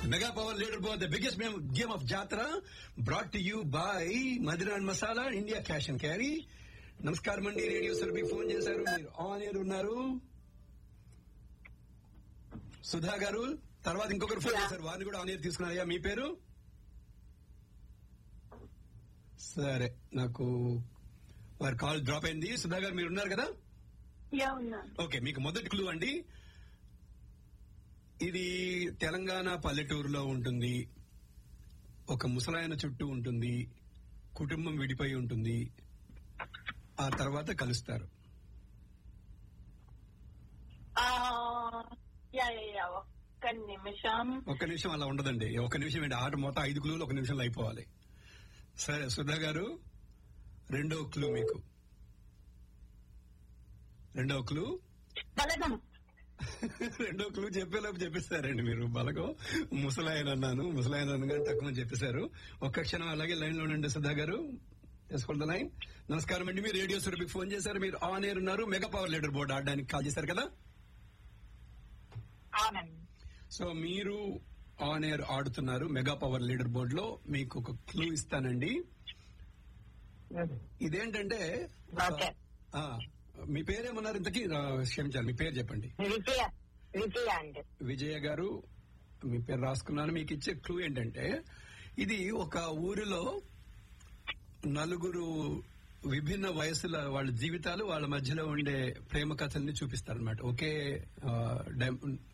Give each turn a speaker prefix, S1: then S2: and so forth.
S1: mega power leader board the biggest game of Jathara brought to you by Madira and Masala India cash and carry నమస్కారం అండి radio సర్వీ phone చేశారు మీరు on air ఉన్నారు సుధా గారు తర్వాత ఇంకొకరు ఫోన్ చేశారు వారిని కూడా ఆన్ ఎయిర్ తీసుకున్నారయ్యా మీ పేరు సరే నాకు వారి కాల్ డ్రాప్ అయింది సుధా గారు మీరు ఉన్నారు కదా
S2: యా ఉన్నాను
S1: ఓకే మీకు మొదటి క్లూ అండి ఇది తెలంగాణ పల్లెటూరులో ఉంటుంది ఒక ముసలాయన చుట్టూ ఉంటుంది కుటుంబం విడిపోయి ఉంటుంది ఆ తర్వాత కలుస్తారు
S2: ఆ, యా యా యా ఒక్క నిమిషం
S1: ఒక్క నిమిషం అలా ఉండదండి ఒక్క నిమిషం ఏంటి ఆట మొత్తం ఐదు క్లూలు ఒక నిమిషంలో అయిపోవాలి సరే సుధా గారు రెండో క్లూ మీకు రెండో క్లూ
S2: బలగం
S1: రెండో క్లూ చెప్పేలోపు చెప్పేస్తారండి మీరు బలగం ముసలాయన అన్నాను ముసలాయన అనగానే తక్కువ చెప్పేశారు ఒక్క క్షణం అలాగే లైన్ లో ఉండండి సుధా గారు చేసుకోండి లైన్ నమస్కారం అండి మీరు రేడియో సురభికి ఫోన్ చేశారు మీరు ఆన్ ఎయిర్ ఉన్నారు మెగా పవర్ లీడర్ బోర్డు ఆడడానికి కాల్ చేశారు కదా
S2: అవునండి
S1: సో మీరు ఆన్ ఎయిర్ ఆడుతున్నారు మెగా పవర్ లీడర్ బోర్డ్ లో మీకు ఒక క్లూ ఇస్తానండి ఇదేంటంటే
S2: ఓకే
S1: ఆ, మీ పేరేమన్నారు ఇంతకీ ఆ, క్షమించాలి మీ పేరు చెప్పండి
S2: విజయ విజయ అండి
S1: విజయ గారు మీ పేరు రాసుకున్నాను మీకు ఇచ్చే క్లూ ఏంటంటే ఇది ఒక ఊరిలో నలుగురు విభిన్న వయసుల వాళ్ళ జీవితాలు వాళ్ళ మధ్యలో ఉండే ప్రేమ కథల్ని చూపిస్తారు అనమాట ఒకే ఆ, డై-